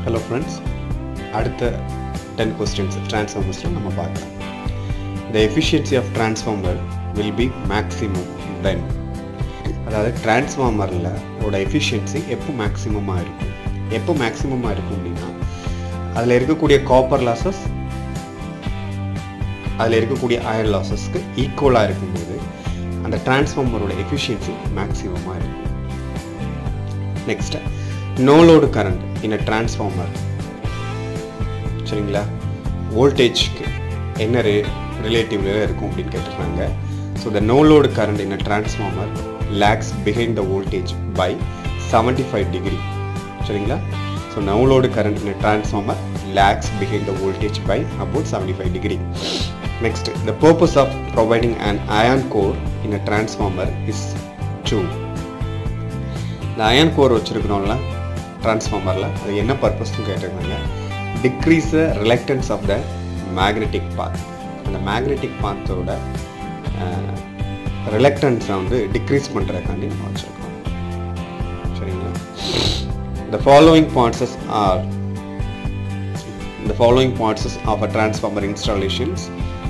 hello friends அடுத்த ten questions ட்ரான்ஸ்ஃபார்மர்ஸில் நம்ம பார்க்கலாம் the efficiency of transformer will be maximum then அதாவது டிரான்ஸ்ஃபார்மரில் ஓட எஃபிஷியன்சி எப்போ மேக்ஸிமமாக இருக்கும் எப்போ மேக்ஸிமமாக இருக்கும் அப்படின்னா அதில் இருக்கக்கூடிய காப்பர் லாசஸ் அதில் இருக்கக்கூடிய அயர் லாசஸ்க்கு ஈக்குவலாக இருக்கும்போது அந்த டிரான்ஸ்ஃபார்மரோட எஃபிஷியன்சி மேக்ஸிமமாக இருக்கும் next no load current in a transformer சரிங்களா வோல்டேஜ்க்கு என்ன ரே ரிலேட்டிவ்ல இருக்கும் அப்படின்னு கேட்டிருக்காங்க so the no load current in a transformer lags behind the voltage by seventy five degree சரிங்களா so no load current in a transformer lags behind the voltage by about seventy five degree next the purpose of providing an iron core in a transformer is to இந்த iron core வச்சுருக்கிறோம்ல ட்ரான்ஸ்ஃபார்மரில் அது என்ன பர்பஸ்னு கேட்டிருக்காங்க decrease the reluctance of the magnetic path அந்த magnetic பாத்தோட ரிலக்டன்ஸை வந்து degrees பண்ணுறதுக்காண்டி நம்ம வச்சுருக்கோம் சரிங்களா the following parts are the following parts of a transformer installations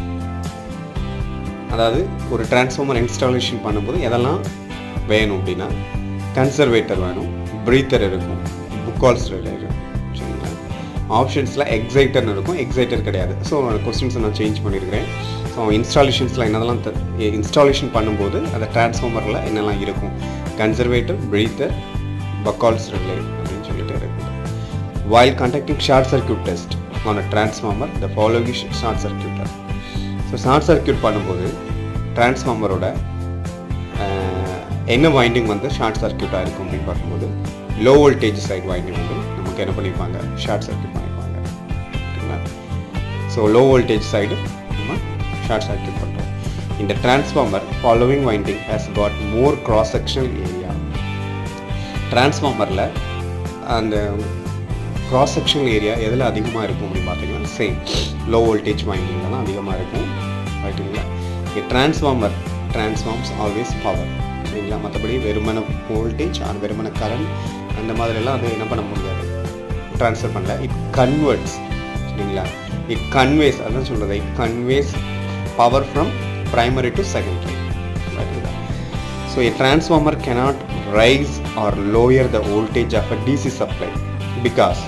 அதாவது ஒரு டிரான்ஸ்ஃபார்மர் இன்ஸ்டாலேஷன் பண்ணும்போது எதெல்லாம் வேணும் அப்படின்னா கன்சர்வேட்டர் வேணும் ப்ரீத்தர் இருக்கும் புக்கால்ஸ் இருக்கும் சரிங்களா ஆப்ஷன்ஸில் எக்ஸைட்டர்னு இருக்கும் எக்ஸைட்டர் கிடையாது ஸோ கொஸ்டின்ஸை நான் சேஞ்ச் பண்ணியிருக்கிறேன் ஸோ இன்ஸ்டாலேஷன்ஸில் என்னதெல்லாம் இன்ஸ்டாலேஷன் பண்ணும்போது அந்த டிரான்ஸ்ஃபார்மரில் என்னெல்லாம் இருக்கும் கன்சர்வேட்டர் ப்ரீத்தர் பக்கால்ஸ் ரிலே அப்படின்னு சொல்லிட்டு இருக்குது while conducting short circuit test on a transformer the following is short circuit so short circuit பண்ணும்போது டிரான்ஸ்ஃபார்மரோட என்ன வைண்டிங் வந்து ஷார்ட் சர்க்கியூட்டாக இருக்கும் அப்படின்னு பார்க்கும்போது லோ வோல்டேஜ் சைட் வைண்டிங் வந்து நமக்கு என்ன பண்ணியிருப்பாங்க ஷார்ட் சர்க்கியூட் பண்ணியிருப்பாங்க ஓகேங்களா ஸோ லோ வோல்டேஜ் சைடு நம்ம ஷார்ட் சர்க்கியூட் பண்ணுறோம் இந்த transformer following winding has got more cross sectional area டிரான்ஸ்ஃபார்மரில் அந்த கிராஸ் செக்ஷனல் ஏரியா எதில் அதிகமாக இருக்கும் அப்படின்னு பார்த்தீங்கன்னா சேம் லோ வோல்டேஜ் வைண்டிங்கில் தான் அதிகமாக இருக்கும் ரைட்டுங்களா இங்கே டிரான்ஸ்ஃபார்மர் டிரான்ஸ்ஃபார்ம்ஸ் ஆல்வேஸ் பவர் சரிங்களா மற்றபடி வெறுமன வோல்டேஜ் ஆர் வெறுமன கரண்ட் அந்த மாதிரிலாம் அது என்ன பண்ண முடியாது ட்ரான்ஸ்ஃபர் பண்ணல இட் கன்வெர்ட்ஸ் சரிங்களா இட் கன்வேஸ் அதான் சொல்கிறது it conveys power from primary to secondary ரைட்டுங்களா so a transformer cannot rise or lower the voltage of a DC supply because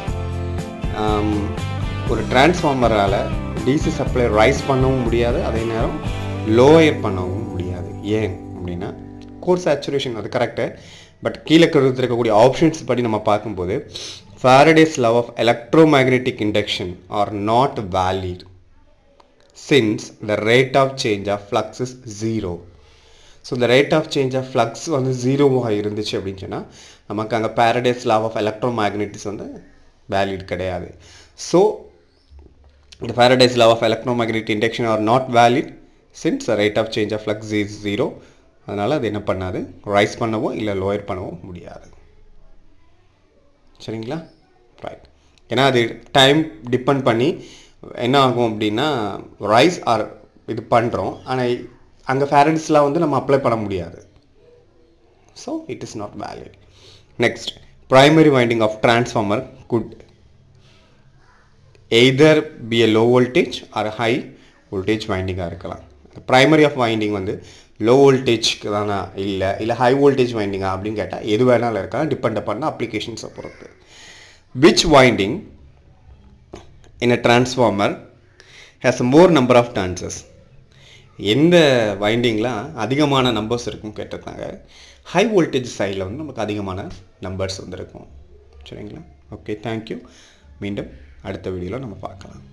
ஒரு டிரான்ஸ்ஃபார்மரால் டிசி சப்ளை ரைஸ் பண்ணவும் முடியாது அதே நேரம் லோயர் பண்ணவும் முடியாது ஏன் அப்படின்னா கோர் சேச்சுரேஷன் அது கரெக்டு பட் கீழே இருக்கக்கூடிய ஆப்ஷன்ஸ் படி நம்ம பார்க்கும்போது Faraday's law of electromagnetic induction are not valid since the rate of change of flux is zero so இந்த rate of change of flux வந்து ஜீரோவாக இருந்துச்சு அப்படின்னு சொன்னால் நமக்கு அங்கே Faraday's law of electro magnetism வந்து வேலிட் கிடையாது ஸோ இந்த Faraday's law of electromagnetic induction are not valid since rate of change of flux is zero அதனால் அது என்ன பண்ணாது ரைஸ் பண்ணவோ இல்லை லோயர் பண்ணவோ முடியாது சரிங்களா ரைட் ஏன்னா அது டைம் டிபெண்ட் பண்ணி என்ன ஆகும் அப்படின்னா ரைஸ் ஆர் இது பண்ணுறோம் ஆனால் அங்கே ஃபேரன்ஸ்லாம் வந்து நம்ம அப்ளை பண்ண முடியாது so it is not valid next primary winding of transformer could either be a low voltage or high voltage வைண்டிங்காக இருக்கலாம் ப்ரைமரி ஆஃப் வைண்டிங் வந்து லோ வோல்டேஜ்க்கு தானா இல்லை இல்லை ஹை வோல்டேஜ் வைண்டிங்கா அப்படின்னு கேட்டால் எது வேணாலும் இருக்கலாம் டிபெண்ட் பண்ண அப்ளிகேஷன்ஸை பொறுத்து which winding in a transformer has more number of turns எந்த வைண்டிங்கில் அதிகமான நம்பர்ஸ் இருக்கும் கேட்டிருந்தாங்க ஹை வோல்டேஜ் சைடில் வந்து நமக்கு அதிகமான நம்பர்ஸ் வந்துருக்கும் சரிங்களா ஓகே தேங்க்யூ மீண்டும் அடுத்த வீடியோவில் நம்ம பார்க்கலாம்